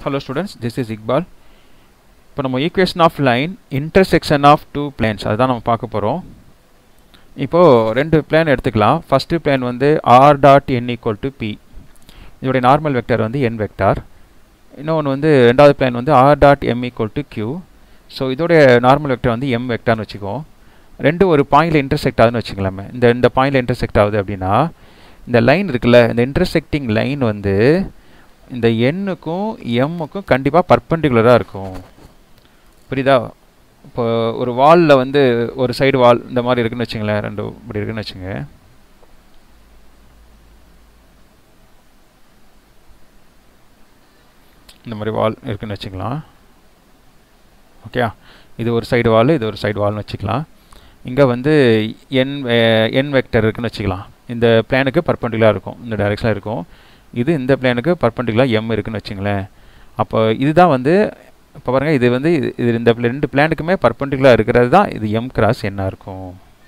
Hello students, this is Iqbal. இப்போ நம்ம equation of line intersection of two planes அதுதான் நம்ம பார்க்க போகிறோம் இப்போது ரெண்டு பிளேன் எடுத்துக்கலாம் ஃபஸ்ட்டு பிளேன் வந்து R dot N equal to P இதோடைய நார்மல் வெக்டர் வந்து என் வெக்டார் இன்னொன்று வந்து ரெண்டாவது பிளேன் வந்து R dot M equal to Q so இதோடைய நார்மல் வெக்டர் வந்து எம் வெக்டார்னு வச்சுக்குவோம் ரெண்டு ஒரு பாயிண்டில் இன்டர்செக்ட் ஆகுதுன்னு வச்சுக்கலாமே இந்த இந்த பாயிண்டில் இன்டர்செக்ட் ஆகுது அப்படின்னா இந்த லைன் இருக்குல்ல இந்த இன்டர்செக்டிங் லைன் வந்து இந்த எண்ணுக்கும் எம்முக்கும் கண்டிப்பாக பர்பண்டிகுலராக இருக்கும் புரியுதா இப்போ ஒரு வாலில் வந்து ஒரு சைடு வால் இந்த மாதிரி இருக்குன்னு வச்சுங்களேன் ரெண்டு இப்படி இருக்குன்னு வச்சுங்க இந்த மாதிரி வால் இருக்குன்னு வச்சுக்கலாம் ஓகே இது ஒரு சைடு வால் இது ஒரு சைடு வால்னு வச்சுக்கலாம் இங்கே வந்து என் என் வெக்டர் இருக்குன்னு வச்சுக்கலாம் இந்த பிளானுக்கு பர்பண்டிகுலராக இருக்கும் இந்த டைரெக்ஷனில் இருக்கும் இது இந்த பிளானுக்கு பர்பண்டிகுலராக எம் இருக்குன்னு வச்சுங்களேன் அப்போ இதுதான் வந்து இப்போ பாருங்கள் இது வந்து இது இந்த ரெண்டு பிளானுக்குமே பர்பண்டிகுலராக இருக்கிறது தான் இது எம் கிராஸ் என்ன இருக்கும்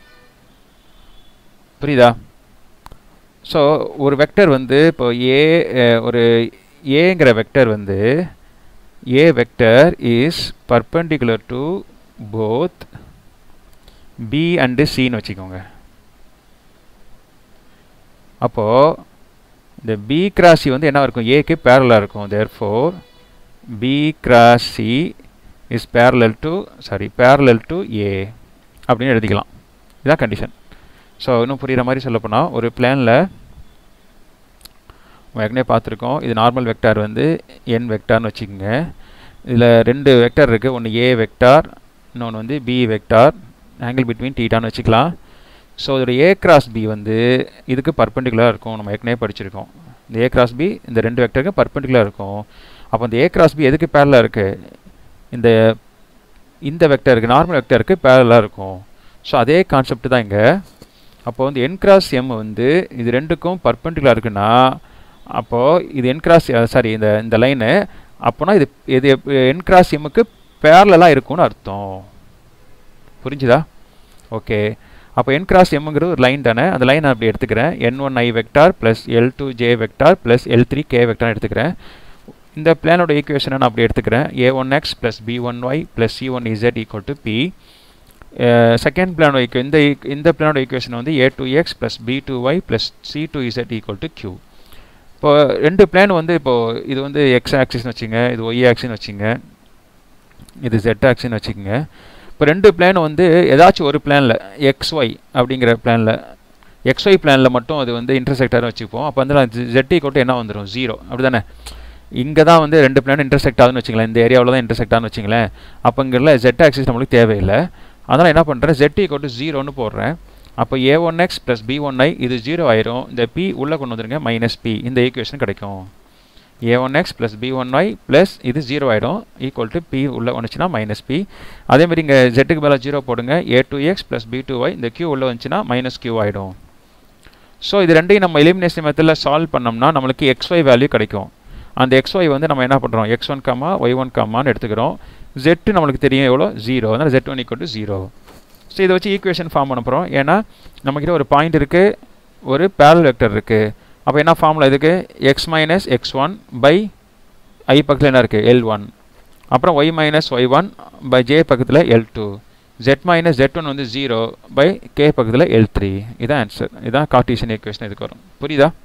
புரியுதா ஸோ ஒரு வெக்டர் வந்து இப்போ ஏ ஒரு ஏங்கிற வெக்டர் வந்து A vector is perpendicular to both B and சின்னு வச்சுக்கோங்க அப்போது இந்த பி கிராசி வந்து என்ன இருக்கும் ஏக்கு பேரலாக இருக்கும் therefore B cross C is parallel to sorry parallel to A அப்படின்னு எழுதிக்கலாம் இதுதான் கண்டிஷன் ஸோ இன்னும் புரிகிற மாதிரி சொல்லப்போனால் ஒரு பிளானில் ஏற்கனவே பார்த்துருக்கோம் இது நார்மல் வெக்டார் வந்து என் வெக்டார்னு வச்சுக்கோங்க இதில் ரெண்டு வெக்டார் இருக்குது ஒன்று ஏ வெக்டார் இன்னொன்று வந்து பி வெக்டார் ஆங்கிள் பிட்வீன் டீட்டான்னு வச்சுக்கலாம் ஸோ இதோட ஏ கிராஸ் பி வந்து இதுக்கு பர்பண்டிகுலராக இருக்கும் நம்ம ஏற்கனவே படிச்சிருக்கோம் இந்த ஏ கிராஸ் பி இந்த ரெண்டு வெக்டருக்கு பர்பண்டிகுலராக இருக்கும் அப்போ இந்த ஏ கிராஸ் பி எதுக்கு பேரலாக இருக்குது இந்த இந்த வெக்டருக்கு நார்மல் வெக்டருக்கு பேரலாக இருக்கும் ஸோ அதே கான்செப்ட் தான் இங்கே அப்போ வந்து என் கிராஸ் எம் வந்து இது ரெண்டுக்கும் பர்பண்டிகுலர் இருக்குன்னா அப்போது இது என் கிராஸ் சாரி இந்த இந்த லைனு அப்போனா இது இது என் கிராஸ் எம்முக்கு பேரலாக இருக்கும்னு அர்த்தம் புரிஞ்சுதா ஓகே அப்போ என் கிராஸ் எம்ங்கிறது ஒரு லைன் தானே அந்த லைன் நான் அப்படி எடுத்துக்கிறேன் N one I vector plus L two J vector plus L three K vector எடுத்துக்கிறேன் இந்த பிளானோட ஈக்குவேஷனை நான் அப்படி எடுத்துக்கிறேன் A one X plus B one Y plus C one Z equal to P second பிளானோட ஈக்குவ இந்த இந்த பிளானோட ஈக்குவேஷன் வந்து A two X plus B two Y plus C two Z equal to Q இப்போ ரெண்டு பிளான் வந்து இப்போது இது வந்து எக்ஸ் ஆக்சிஸ்னு வச்சுங்க இது ஒய் ஆக்சின்னு வச்சுங்க இது ஜெட் ஆக்சின்னு வச்சுக்கோங்க இப்போ ரெண்டு பிளான் வந்து ஏதாச்சும் ஒரு பிளானில் எக்ஸ் ஒய் அப்படிங்கிற பிளானில் எக்ஸ் ஒய் பிளானில் மட்டும் அது வந்து இன்டர்செக்டாக வச்சுப்போம் அப்போ வந்து நான் ஜெட்டி கோட்டு என்ன வந்துடும் ஜீரோ அப்படி தானே இங்கே தான் வந்து ரெண்டு பிளான் இன்டர்செக்ட் ஆகுதுன்னு வச்சுங்களேன் இந்த ஏரியாவில் தான் இன்டர்செக்ட் ஆகுதுன்னு வச்சுங்களேன் அப்போங்கிறல ஜெட் ஆக்சிஸ் நம்மளுக்கு தேவையில்லை அதனால் என்ன பண்ணுறேன் ஜெட்டி கோட்டு ஜீரோன்னு போடுறேன் அப்போ A one X plus B one I இது ஜீரோ ஆயிரும் இந்த பி உள்ளே கொண்டு வந்துருங்க மைனஸ் பி இந்த ஈக்குவேஷன் கிடைக்கும் A one X plus B one Y plus இது ஜீரோ ஆகிடும் ஈக்குவல் டு பி உள்ளே வந்துச்சுன்னா மைனஸ் பி அதேமாதிரி இங்கே ஜெட்டுக்கு மேலே ஜீரோ போடுங்க A two X plus B two Y இந்த கியூ உள்ளே வந்துச்சுன்னா மைனஸ் கியூ ஆகிடும் ஸோ இது ரெண்டையும் நம்ம எலிமினேஷன் மெத்தடில் சால்வ் பண்ணோம்னா நம்மளுக்கு எக்ஸ் ஒய் வேல்யூ கிடைக்கும் அந்த எக்ஸ் ஒய் வந்து நம்ம என்ன பண்ணுறோம் X one comma Y one காமான்னு எடுத்துக்கிறோம் ஜெட்டு நம்மளுக்கு தெரியும் எவ்வளோ ஜீரோ அதனால் Z one equal to zero so இதை வச்சு ஈக்குவேஷன் ஃபார்ம் பண்ண போகிறோம் ஏன்னா நம்மக்கிட்ட ஒரு பாயிண்ட் இருக்குது ஒரு பேரல் வெக்டர் இருக்குது அப்போ என்ன ஃபார்முலா இதுக்கு X minus X one by I பக்கத்தில் என்ன இருக்குது எல் ஒன் அப்புறம் Y minus Y one by J பக்கத்தில் L two Z minus Z one வந்து ஜீரோ பை கே பக்கத்தில் எல் த்ரீ இதான் ஆன்சர் இதான் கார்டீஷியன் ஈக்குவேஷன் இதுக்கு வரும் புரியுதா